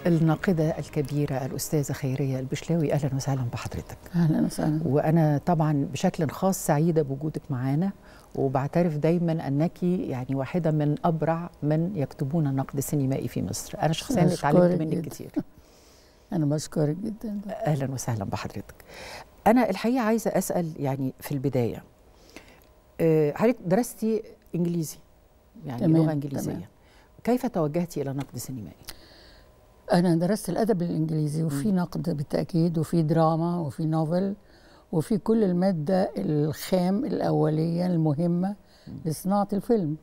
الناقدة الكبيرة الأستاذة خيرية البشلاوي أهلا وسهلا بحضرتك اهلا وسهلا وأنا طبعا بشكل خاص سعيدة بوجودك معانا وبعترف دايما أنك يعني واحدة من أبرع من يكتبون النقد السينمائي في مصر أنا شخصيا أشكرك اتعلمت منك جداً. كتير انا بشكرك جدا أهلا وسهلا بحضرتك أنا الحقيقة عايزة أسأل يعني في البداية آه، حضرتك درستي إنجليزي يعني تمام، لغة إنجليزية تمام. كيف توجهتي إلى النقد السينمائي؟ انا درست الادب الانجليزي وفي نقد بالتاكيد وفي دراما وفي نوفل وفي كل الماده الخام الاوليه المهمه لصناعه الفيلم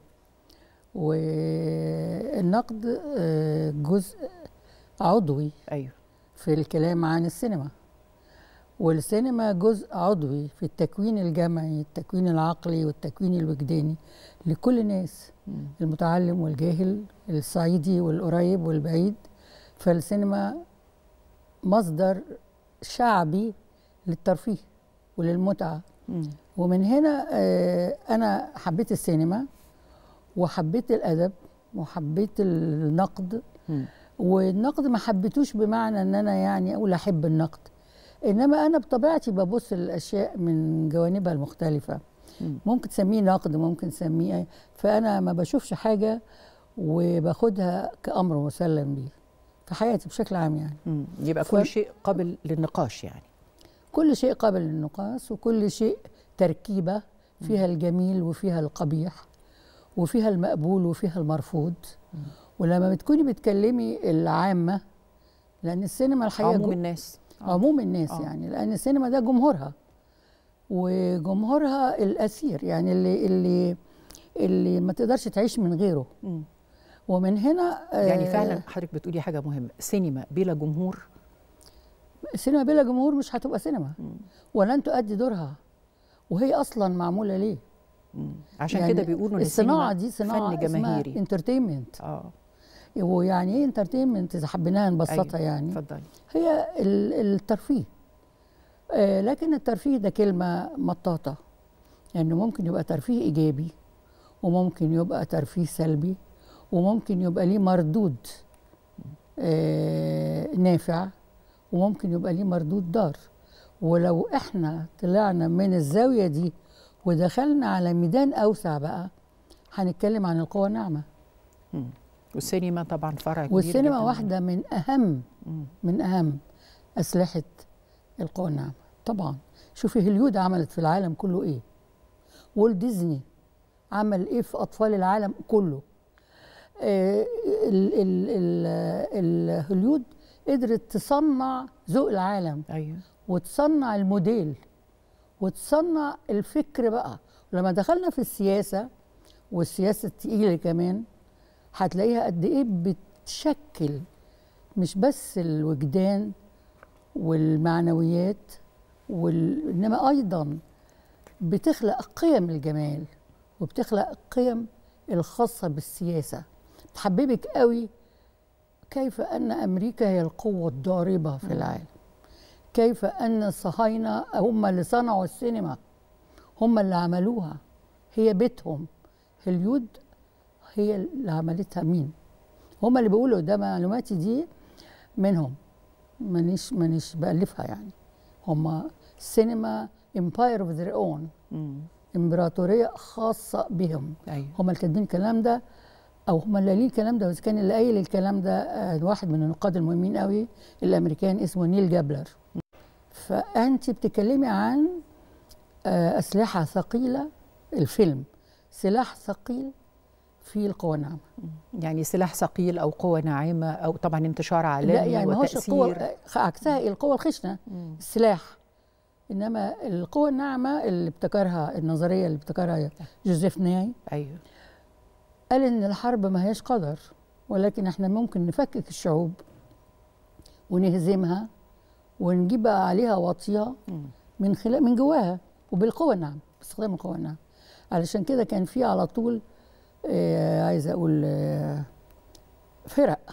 والنقد آه، جزء عضوي أيوه في الكلام عن السينما والسينما جزء عضوي في التكوين الجمعي التكوين العقلي والتكوين الوجداني لكل الناس مم. المتعلم والجاهل الصعيدي والقريب والبعيد فالسينما مصدر شعبي للترفيه وللمتعة مم. ومن هنا آه، أنا حبيت السينما وحبيت الأدب وحبيت النقد مم. والنقد ما حبيتوش بمعنى ان انا يعني اقول احب النقد انما انا بطبيعتي ببص للاشياء من جوانبها المختلفه مم. ممكن تسميه نقد ممكن تسميه فانا ما بشوفش حاجه وباخدها كامر مسلم بيه في حياتي بشكل عام يعني مم. يبقى ف- كل شيء قابل للنقاش يعني كل شيء قابل للنقاش وكل شيء تركيبه فيها الجميل وفيها القبيح وفيها المقبول وفيها المرفوض ولما بتكوني بتكلمي العامه لان السينما الحقيقه عموم جو- الناس عموم الناس آه. يعني لان السينما ده جمهورها وجمهورها الاسير يعني اللي اللي اللي ما تقدرش تعيش من غيره مم. ومن هنا آه، يعني فعلا حضرتك بتقولي حاجه مهمه سينما بلا جمهور السينما بلا جمهور مش هتبقى سينما مم. ولن تؤدي دورها وهي اصلا معموله ليه مم. عشان يعني كده بيقولوا ان الصناعه السينما دي صناعه فن جماهيري انترتينمنت اه ويعني ايه انترتينمنت اذا حبيناها نبسطها أيوة. يعني اتفضلي هي ال- الترفيه آه، لكن الترفيه ده كلمة مطاطة يعني ممكن يبقى ترفيه إيجابي وممكن يبقى ترفيه سلبي وممكن يبقى ليه مردود آه، نافع وممكن يبقى ليه مردود ضار ولو احنا طلعنا من الزاوية دي ودخلنا على ميدان أوسع بقى هنتكلم عن القوى الناعمة مم. والسينما طبعا فرع كبير والسينما جداً. واحدة من أهم مم. من اهم اسلحه القوى الناعمه طبعا شوفي هوليود عملت في العالم كله ايه والت ديزني عمل ايه في اطفال العالم كله آه، ال- ال- ال- الهوليود قدرت تصنع ذوق العالم ايوه وتصنع الموديل وتصنع الفكر بقى لما دخلنا في السياسة والسياسة التقيلة كمان هتلاقيها قد ايه بتشكل مش بس الوجدان والمعنويات وال... انما ايضا بتخلق قيم الجمال وبتخلق قيم الخاصة بالسياسة تحببك قوي كيف أن أمريكا هي القوة الضاربة في العالم كيف أن الصهاينة هم اللي صنعوا السينما هم اللي عملوها هي بيتهم هوليود هي اللي عملتها مين هم اللي بيقولوا ده معلوماتي دي منهم مانيش مانيش بألفها يعني هم سينما امباير اوف ذير اون مم. امبراطوريه خاصه بهم ايوه هم اللي كاتبين الكلام ده او هم اللي قايلين الكلام ده واذا كان اللي قايل الكلام ده آه، واحد من النقاد المهمين قوي الامريكان اسمه نيل جابلر فانت بتتكلمي عن آه، اسلحه ثقيله الفيلم سلاح ثقيل في القوى الناعمه يعني سلاح ثقيل او قوه ناعمه او طبعا انتشار عالمي لا يعني ما هوش القوة وتاثير عكسها القوة الخشنة مم. السلاح انما القوة الناعمة اللي ابتكرها النظرية اللي ابتكرها جوزيف ناي ايوه قال ان الحرب ما هيش قدر ولكن احنا ممكن نفكك الشعوب ونهزمها ونجيب عليها واطية مم. من خلال من جواها وبالقوة الناعمة باستخدام القوة الناعمة علشان كده كان في على طول آه عايزة اقول آه فرق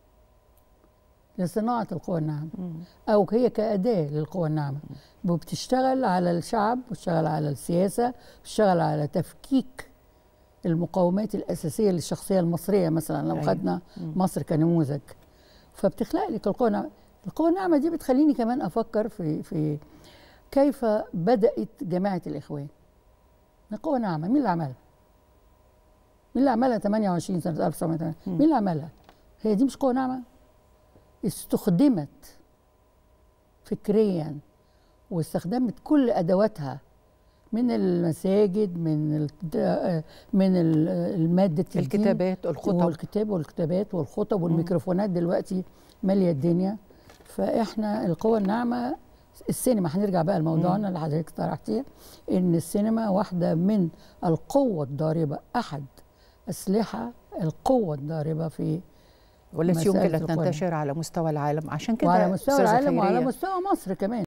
لصناعة القوى الناعمة مم. أو هي كأداة للقوى الناعمة وبتشتغل على الشعب وتشتغل على السياسة وتشتغل على تفكيك المقومات الأساسية للشخصية المصرية مثلا لو أيوة. خدنا مم. مصر كنموذج فبتخلق لك القوه الناعمه القوه الناعمه دي بتخليني كمان افكر في في كيف بدات جماعه الاخوان قوه ناعمه مين اللي عملها مين اللي عملها 28 سنه 1980 مين اللي عملها هي دي مش قوه ناعمه استخدمت فكريا واستخدمت كل ادواتها من المساجد من ال من ال- الماده الدين الكتابات الخطب والكتاب والكتابات والخطب والميكروفونات دلوقتي ماليه الدنيا فاحنا القوى الناعمه السينما هنرجع بقى لموضوعنا اللي حضرتك طرحتيه ان السينما واحده من القوه الضاربه احد اسلحه القوه الضاربه في والتي مسألة يمكن ان القوى. تنتشر على مستوى العالم عشان كده وعلى مستوى أستاذة العالم وعلى خيرية، مستوى مصر كمان